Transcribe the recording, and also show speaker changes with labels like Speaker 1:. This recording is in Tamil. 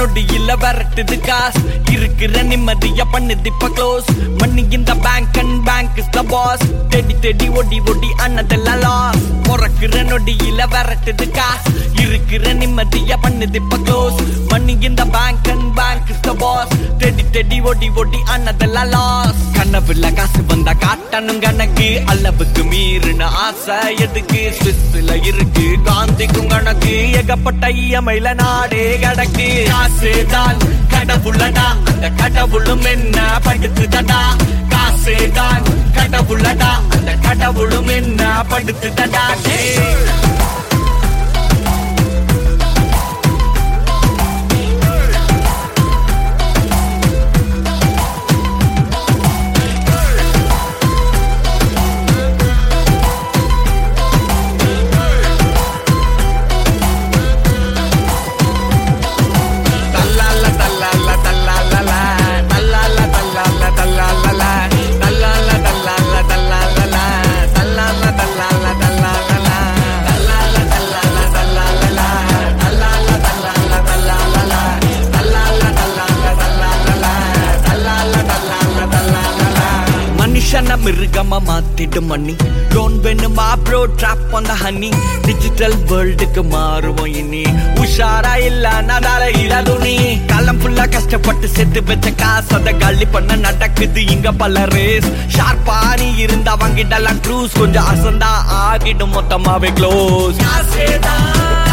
Speaker 1: நொடியில விரட்டுது காசு இருக்கிற நிம்மதிய பண்ணுது இப்ப க்ளோஸ் மணி இந்த bank and bank is the boss தேடி தேடி ஒடி ஒடி அண்ணதெல்லாம் லாஸ் முறக்குற நொடியில விரட்டுது காசு இருக்கிற நிம்மதிய பண்ணுது இப்ப க்ளோஸ் மணி இந்த bank and bank is the boss தேடி தேடி ஒடி ஒடி அண்ணதெல்லாம் லாஸ் கனவுல காசு வந்தா காட்டணும் கணக்கு அளவுக்கு மீறின ஆசை எதுக்கு சுவிஸ்ல இருக்கு காந்திக்கும் கணக்கு ஏகப்பட்ட இயமையில நாடே கிடக்கு காசுதான் கடவுளடா அந்த கடவுளும் என்ன படுத்துதடா காசுதான் கடவுளடா அந்த கடவுளும் என்ன படுத்துதடா ஏய். தல்லால தல்லால தல்லாலல தல்லால தல்லால தல்லாலல தல்லால தல்லால தல்லாலல தல்லால தல்லால தல்லாலல தல்லால தல்லால தல்லாலல தல்லால தல்லால தல்லாலல தல்லால தல்லால தல்லாலல தல்லால தல்லால தல்லாலல மனுஷன மிருகமா மாத்திடும் மணி லோன் வேணுமா ப்ரோ ட்ராப் பண்ண ஹனி டிஜிட்டல் வேர்ல்டுக்கு மாறுவோம் இனி உஷாரா இல்ல நடால இல்லாதுனி காலம் ஃபுல்லா கஷ்டப்பட்டு செத்து வச்ச காசு அதை காலி பண்ண நடக்குது இங்க பல ரேஸ் ஷார்ப்பா நீ இருந்தா வாங்கிடலாம் க்ரூஸ் கொஞ்சம் அசந்தா ஆகிடும் மொத்தமாவே க்ளோஸ் காசேதான்